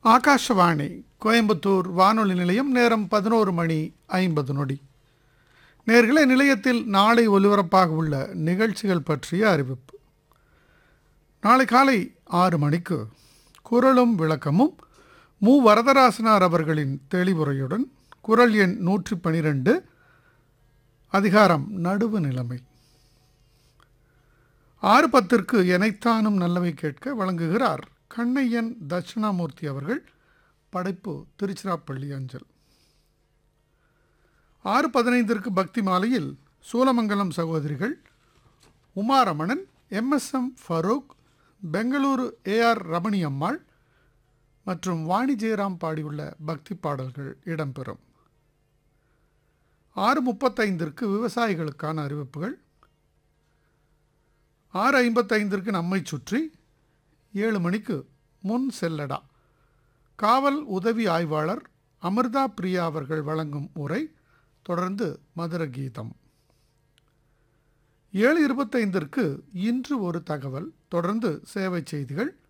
ஆகாஷவாணி கோயம்புத்தூர் வானொலி நிலையம் நேரம் பதினோரு மணி ஐம்பது நொடி நேர்களே நிலையத்தில் நாளை ஒலிபரப்பாக உள்ள நிகழ்ச்சிகள் பற்றிய அறிவிப்பு நாளை காலை ஆறு மணிக்கு குரலும் விளக்கமும் மு வரதராசனார் அவர்களின் தெளிவுரையுடன் குரல் எண் நூற்றி பனிரெண்டு அதிகாரம் நடுவு நிலைமை ஆறு பத்திற்கு எனைத்தானும் நல்லவை கேட்க வழங்குகிறார் கண்ணையன் தட்சிணாமூர்த்தி அவர்கள் படைப்பு திருச்சிராப்பள்ளி அஞ்சல் ஆறு பதினைந்திற்கு பக்தி மாலையில் சூலமங்கலம் சகோதரிகள் உமாரமணன் எம்எஸ்எம் ஃபரூக் பெங்களூரு ஏஆர் ரமணி அம்மாள் மற்றும் வாணி ஜெயராம் பாடியுள்ள பக்தி பாடல்கள் இடம்பெறும் ஆறு முப்பத்தைந்திற்கு விவசாயிகளுக்கான அறிவிப்புகள் ஆறு ஐம்பத்தைந்திற்கு நம்மை சுற்றி ஏழு மணிக்கு முன் செல்லடா காவல் உதவி ஆய்வாளர் அமிர்தா பிரியா அவர்கள் வழங்கும் உரை தொடர்ந்து மதுர கீதம் ஏழு இருபத்தைந்திற்கு இன்று ஒரு தகவல் தொடர்ந்து சேவை செய்திகள்